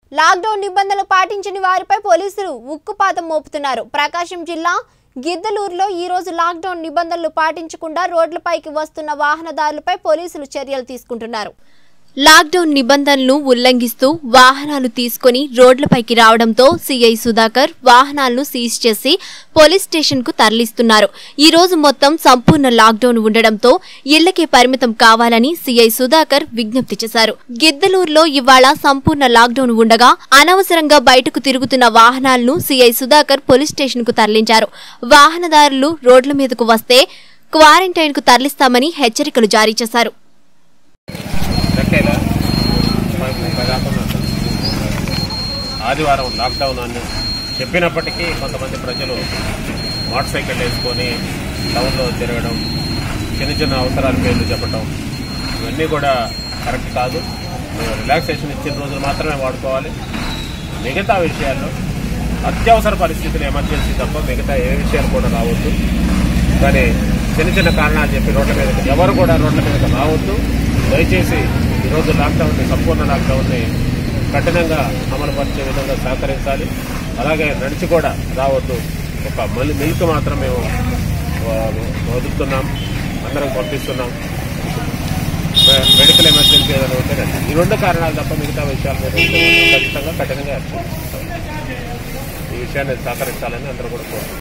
Lockdown నిబంధనలు పాటించని వారిపై పోలీసులు ఉక్కుపాతం మోపుతున్నారు ప్రకాశం జిల్లా గిద్దలూరులో ఈ రోజు లాక్డౌన్ నిబంధనలు పాటించకుండా రోడ్లపైకి వస్తున్న వాహనదారులపై పోలీసులు చర్యలు తీసుకుంటున్నారు లాక్డౌన్ నిబంధనలు ఉల్లంఘిస్తూ వాహనాలు తీసుకుని రోడ్లపైకి రావడంతో సీఐ సుధాకర్ వాహనాలను సీజ్ చేసి పోలీస్ స్టేషన్ కు తరలిస్తున్నారు ఈ రోజు మొత్తం సంపూర్ణ లాక్డౌన్ ఉండడంతో ఇళ్లకే పరిమితం కావాలని సీఐ సుధాకర్ విజ్ఞప్తి చేశారు గిద్దలూరులో ఇవాళ సంపూర్ణ లాక్డౌన్ ఉండగా అనవసరంగా బయటకు తిరుగుతున్న వాహనాలను సీఐ సుధాకర్ పోలీస్ స్టేషన్ కు తరలించారు వాహనదారులు రోడ్ల మీదకు వస్తే క్వారంటైన్ కు తరలిస్తామని హెచ్చరికలు జారీ చేశారు లెక్కేలా మాకు ముప్పై దాకా ఉన్నారు సార్. ఆదివారం లాక్డౌన్ అని చెప్పినప్పటికీ కొంతమంది ప్రజలు మోటార్ సైకిల్ వేసుకొని టౌన్లో తిరగడం చిన్న చిన్న అవసరాల పేర్లు చెప్పడం ఇవన్నీ కూడా కరెక్ట్ కాదు మేము రిలాక్సేషన్ ఇచ్చిన రోజులు మాత్రమే వాడుకోవాలి మిగతా విషయాల్లో అత్యవసర పరిస్థితులు ఎమర్జెన్సీ తప్ప మిగతా ఏ విషయాలు కూడా రావద్దు కానీ చిన్న చిన్న కారణాలు చెప్పి రోడ్ల మీద ఎవరు కూడా రోడ్ల మీద రావద్దు దయచేసి ఈరోజు లాక్డౌన్ని సంపూర్ణ లాక్డౌన్ని కఠినంగా అమలు పరిచే విధంగా సహకరించాలి అలాగే నడిచి కూడా రావద్దు ఒక మల్ మిల్క్ మాత్రం మేము ఆ, వదులుతున్నాం అందరం పంపిస్తున్నాం మె- మెడికల్ ఎమర్జెన్సీ ఏదైనా ఉంటే రండి. ఈ రెండు కారణాలు తప్ప మిగతా విషయాల మీద ఉంటే మాత్రం ఖచ్చితంగా కఠినంగా యాక్షన్ తీసుకుంటాం. ఈ విషయాన్ని సహకరించాలని అందరూ కూడా కోరుతున్నాం